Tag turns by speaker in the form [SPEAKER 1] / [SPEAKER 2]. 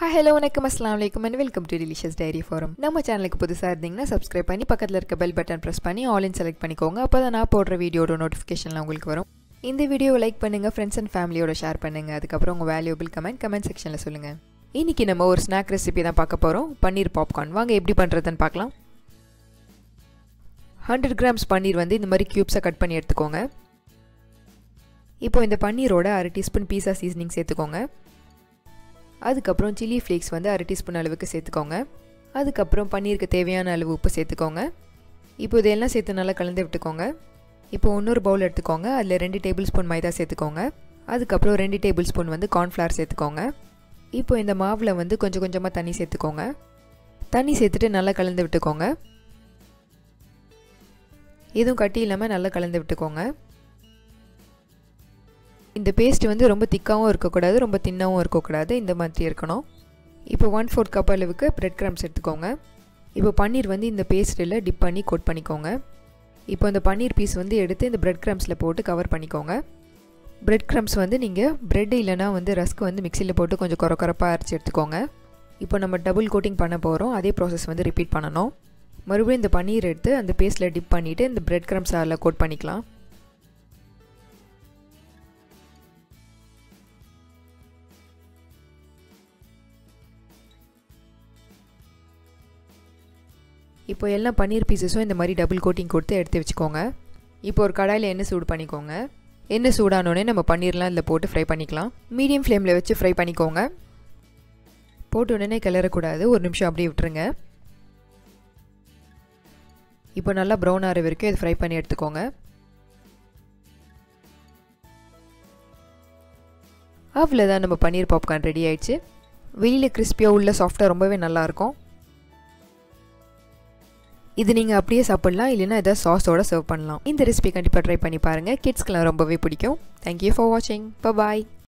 [SPEAKER 1] hi hello வணக்கம் அஸ்லாம் வலைக்கம் and welcome to delicious dairy farm நம்ம சேனலுக்கு புதுசாக இருந்தீங்கன்னா சப்ஸ்கிரைப் பண்ணி பக்கத்தில் இருக்க பெல் பட்டன் ப்ரெஸ் பண்ணி ஆல் இன் செலக்ட் பண்ணிக்கோங்க அப்போ தான் நான் போடுற வீடியோட நோட்டிஃபிகேஷன்லாம் உங்களுக்கு வரும் இந்த வீடியோவை லைக் பண்ணுங்கள் ஃப்ரெண்ட்ஸ் அண்ட் ஃபேமிலியோட ஷேர் பண்ணுங்கள் அதுக்கப்புறம் உங்கள் வேல்யூபிள் கமெண்ட் கமெண்ட் செக்ஷனில் சொல்லுங்கள் இன்றைக்கி நம்ம ஒரு ஸ்நாக் ரெசிபி தான் பார்க்க போகிறோம் பன்னீர் பாப்கார்ன் வாங்க எப்படி பண்ணுறதுன்னு பார்க்கலாம் ஹண்ட்ரட் கிராம்ஸ் பன்னீர் வந்து இந்த மாதிரி க்யூப்ஸை கட் பண்ணி எடுத்துக்கோங்க இப்போ இந்த பன்னீரோட அரை டீஸ்பூன் பீஸா சீசனிங் சேர்த்துக்கோங்க அதுக்கப்புறம் சில்லி ஃப்ளேக்ஸ் வந்து அரை டீஸ்பூன் அளவுக்கு சேர்த்துக்கோங்க அதுக்கப்புறம் பன்னீருக்கு தேவையான அளவு உப்பு சேர்த்துக்கோங்க இப்போ இதெல்லாம் சேர்த்து நல்லா கலந்து விட்டுக்கோங்க இப்போ இன்னொரு பவுல் எடுத்துக்கோங்க அதில் ரெண்டு டேபிள் ஸ்பூன் மைதா சேர்த்துக்கோங்க அதுக்கப்புறம் ரெண்டு டேபிள் ஸ்பூன் வந்து கார்ன்ஃப்ளவர் சேர்த்துக்கோங்க இப்போ இந்த மாவில் வந்து கொஞ்சம் கொஞ்சமாக தண்ணி சேர்த்துக்கோங்க தண்ணி சேர்த்துட்டு நல்லா கலந்து விட்டுக்கோங்க எதுவும் கட்டி இல்லாமல் நல்லா கலந்து விட்டுக்கோங்க இந்த பேஸ்ட் வந்து ரொம்ப திக்காகவும் இருக்கக்கூடாது ரொம்ப தின்னாகவும் இருக்கக்கூடாது இந்த மாதிரி இருக்கணும் இப்போ ஒன் ஃபோர்த் கப் அளவுக்கு ப்ரெட் கிராம்ஸ் எடுத்துக்கோங்க இப்போ பன்னீர் வந்து இந்த பேஸ்ட்டில் டிப் பண்ணி கோட் பண்ணிக்கோங்க இப்போ இந்த பன்னீர் பீஸ் வந்து எடுத்து இந்த ப்ரெட் கிராம்ஸில் போட்டு கவர் பண்ணிக்கோங்க ப்ரெட் கிரம்ஸ் வந்து நீங்கள் ப்ரெட் இல்லைனா வந்து ரஸ்க் வந்து மிக்சியில் போட்டு கொஞ்சம் குறை குறப்பாக அரைச்சி எடுத்துக்கோங்க இப்போ நம்ம டபுள் கோட்டிங் பண்ண போகிறோம் அதே ப்ராசஸ் வந்து ரிப்பீட் பண்ணணும் மறுபடியும் இந்த பன்னீர் எடுத்து அந்த பேஸ்ட்டில் டிப் பண்ணிவிட்டு இந்த ப்ரெட் கிரம்ஸ் அதில் கோட் பண்ணிக்கலாம் இப்போ எல்லாம் பன்னீர் பீசஸும் இந்த மாதிரி டபுள் கோட்டிங் கொடுத்து எடுத்து வச்சுக்கோங்க இப்போ ஒரு கடாயில் எண்ணெய் சூடு பண்ணிக்கோங்க எண்ணெய் சூடானோடனே நம்ம பன்னீர்லாம் இதில் போட்டு ஃப்ரை பண்ணிக்கலாம் மீடியம் ஃப்ளேமில் வச்சு ஃப்ரை பண்ணிக்கோங்க போட்டு உடனே கிளறக்கூடாது ஒரு நிமிஷம் அப்படியே விட்டுருங்க இப்போ நல்லா ப்ரௌன் ஆகிற வரைக்கும் இது ஃப்ரை பண்ணி எடுத்துக்கோங்க அவ்வளோதான் நம்ம பன்னீர் பாப்கார்ன் ரெடி ஆயிடுச்சு வெளியில் கிறிஸ்பியாக உள்ள சாஃப்டாக ரொம்பவே நல்லாயிருக்கும் இது நீங்கள் அப்படியே சாப்பிட்லாம் இல்லைன்னா எதாவது சாஸோட சர்வ் பண்ணலாம் இந்த ரெசிபி கண்டிப்பாக ட்ரை பண்ணி பாருங்கள் கிட்ஸ்க்கெலாம் ரொம்பவே பிடிக்கும் தேங்க்யூ ஃபார் வாட்சிங் பாய்